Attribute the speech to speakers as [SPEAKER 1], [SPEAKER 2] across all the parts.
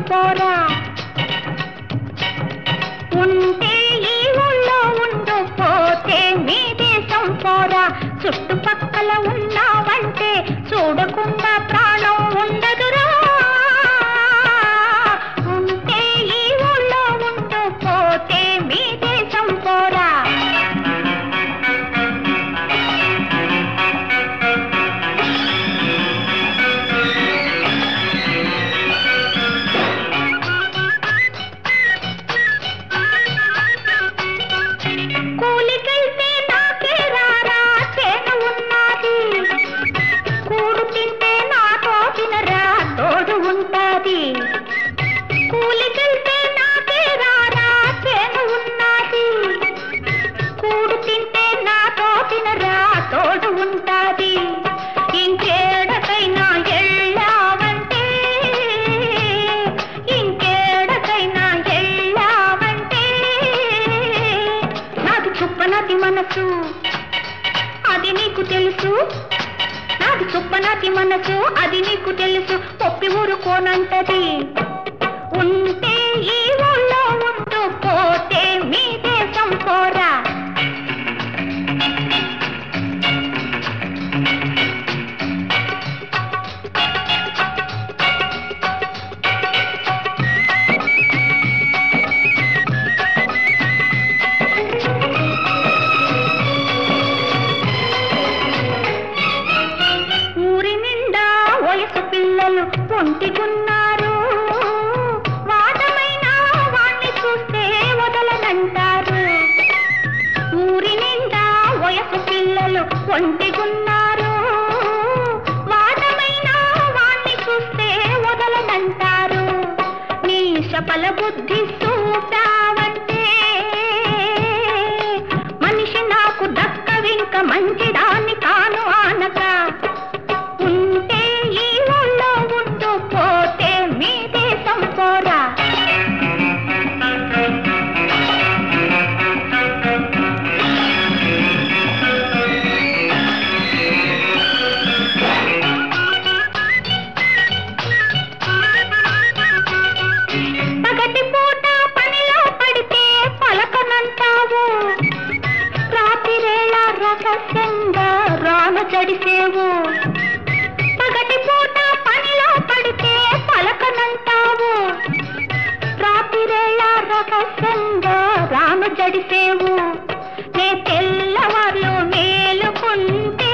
[SPEAKER 1] పోరా ఉంటే ఈ ఊళ్ళో ఉండు పోతే మీ దేశం పోరా చుట్టుపక్కల ఉన్నావంటే చూడకుండా ప్రాణం ఉండదురా ఉంటే ఈ ఊళ్ళో ఉండు పోతే మీ దేశం పోరా కూలికెళ్తే నాకే రారా చేను ఉన్నది కూడు తింటే నాతో తినరా తోడు ఉంటాది కూలికెళ్తే నాకే రారా చేను ఉన్నది కూడు తింటే నాతో తినరా తోడు ఉంటాది ఇంకేడకైనా ఎళ్ళావంటే ఇంకేడకైనా ఎళ్ళావంటే నాది చుప్పనది మనసు అది నీకు తెలుసు నాది చుప్పనది మనసు అది నీకు తెలుసు ఒప్పి ఊరుకోనంటది ఉంటే ఈ ఊళ్ళో ఉంటూ పోతే మీ దేశం పోరా ఊరి నిండా వయసు పిల్లలు పొంటిగున్నారు వాటమైన వాణ్ణి చూస్తే వదలనంటారు ఊరి నిండా వయసు పిల్లలు ఒంటిగున్నారు వాటమైన వాణ్ణి చూస్తే వదలనంటారు నీ శపల బుద్ధి చూపావంటే మనిషి నాకు దక్కవింక మంచిదాన్ని కాను ఆనక ఉంటే ఈ ఊళ్ళో ఉంటూ పోతే మీ దేశం పోరా పగటి పూట పనిలో పడితే పలకనంటావు రాత్రివేళ రహస్యంగా రాను జడిసేవు పగటి పూట పనిలో పడితే పలకనంటావు రాత్రివేళ రహస్యంగా రాను జడిసేవు నే తెల్లవార్లు మేలుకుంటే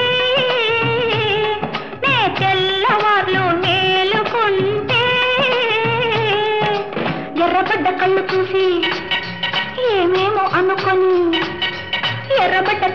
[SPEAKER 1] నే తెల్లవార్లు మేలుకుంటే ఎర్రబడ్డ కళ్ళు చూసి ఏమేమో అనుకొని ఎర్రబడ్డ